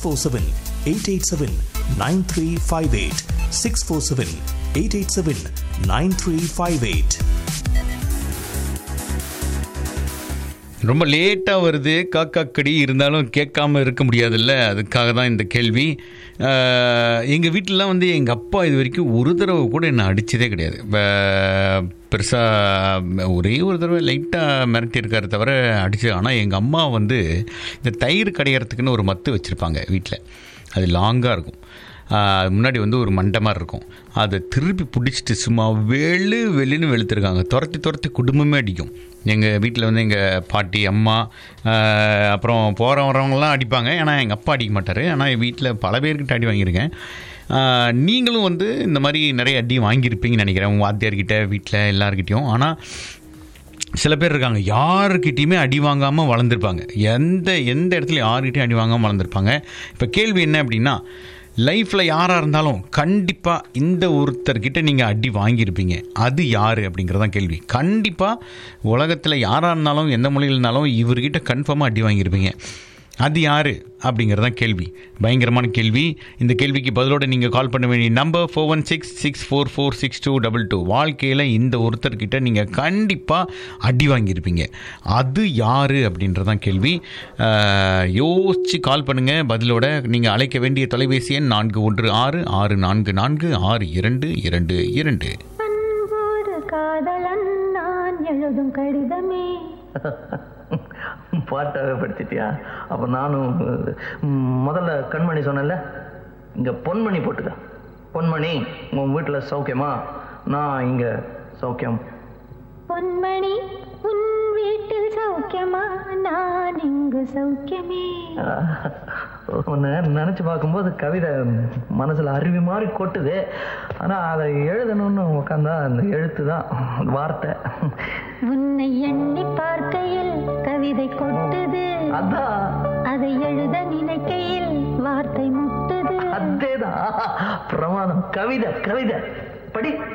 four seven eight eight seven nine three five eight six four seven eight eight seven nine three five eight ரொம்ப லேட்டாக வருது காக்கா கடி இருந்தாலும் கேட்காம இருக்க முடியாதுல்ல அதுக்காக தான் இந்த கேள்வி எங்கள் வீட்டிலலாம் வந்து எங்கள் அப்பா இது வரைக்கும் ஒரு தடவை கூட என்னை அடித்ததே கிடையாது பெருசாக ஒரே ஒரு தடவை லைட்டாக மிரட்டியிருக்காரு தவிர அடிச்சு ஆனால் எங்கள் அம்மா வந்து இந்த தயிர் கடையிறதுக்குன்னு ஒரு மத்து வச்சுருப்பாங்க வீட்டில் அது லாங்காக இருக்கும் ஆஹ் முன்னாடி வந்து ஒரு மண்டை மாதிரி இருக்கும் அதை திருப்பி பிடிச்சிட்டு சும்மா வெளு வெளின்னு வெளுத்துருக்காங்க துரத்தி துரத்தி குடும்பமே அடிக்கும் எங்கள் வீட்டில் வந்து எங்கள் பாட்டி அம்மா ஆஹ் அப்புறம் போகிற வரவங்கலாம் அடிப்பாங்க ஏன்னா எங்கள் அப்பா அடிக்க மாட்டார் ஆனால் வீட்டில் பல பேர்கிட்ட அடி வாங்கியிருக்கேன் ஆஹ் நீங்களும் வந்து இந்த மாதிரி நிறைய அடி வாங்கியிருப்பீங்கன்னு நினைக்கிறேன் உங்கள் வாத்தியார்கிட்ட வீட்டில் எல்லாருக்கிட்டையும் ஆனால் சில பேர் இருக்காங்க யாருக்கிட்டையுமே அடி வாங்காமல் வளர்ந்துருப்பாங்க எந்த எந்த இடத்துல யாருக்கிட்டையும் அடி வாங்காமல் வளர்ந்துருப்பாங்க இப்போ கேள்வி என்ன அப்படின்னா லைஃப்பில் யாராக இருந்தாலும் கண்டிப்பாக இந்த ஒருத்தர்கிட்ட நீங்கள் அடி வாங்கியிருப்பீங்க அது யார் அப்படிங்கிறதான் கேள்வி கண்டிப்பாக உலகத்தில் யாராக இருந்தாலும் எந்த மொழியில் இருந்தாலும் இவர்கிட்ட கன்ஃபார்மாக அடி வாங்கியிருப்பீங்க அது யார் அப்படிங்கிறதான் கேள்வி பயங்கரமான கேள்வி இந்த கேள்விக்கு பதிலோட நீங்கள் கால் பண்ண வேண்டிய number four one six six four four six two double two வாழ்க்கையில் இந்த ஒருத்தர்கிட்ட நீங்கள் கண்டிப்பாக அடி வாங்கியிருப்பீங்க அது யார் அப்படின்றதான் கேள்வி அஹ், யோசிச்சு கால் பண்ணுங்கள் பதிலோட நீங்கள் அழைக்க வேண்டிய தொலைபேசி எண் நான்கு ஒன்று ஆறு ஆறு நான்கு நான்கு ஆறு இரண்டு இரண்டு இரண்டு அன்போடு காதலன் நான் எழுதும் கடிதமே பாட்டாவே படிச்சிட்டியா அப்போ நானும் ம், முதல்ல கண்மணி சொன்னேன்ல இங்கே பொன்மணி போட்டுக்க பொன்மணி உன் வீட்டில் சௌக்கியமா நான் இங்கே சௌக்கியம் பொன்மணி உன் வீட்டில் சௌக்கியமா நான் இங்கு சௌக்கியமே உன்னை நினச்சி பார்க்கும்போது கவிதை மனசில் அருவி மாதிரி கொட்டுது ஆனால் அதை எழுதணும்னு உட்காந்தா அந்த எழுத்து தான் வார்த்தை உன்னை எண்ணி பார்க்கையில் கவிதை கொட்டுது அதான் அதை எழுத நினைக்கையில் வார்த்தை முட்டுது அதேதான் பிரமாதம் கவிதை கவிதை படி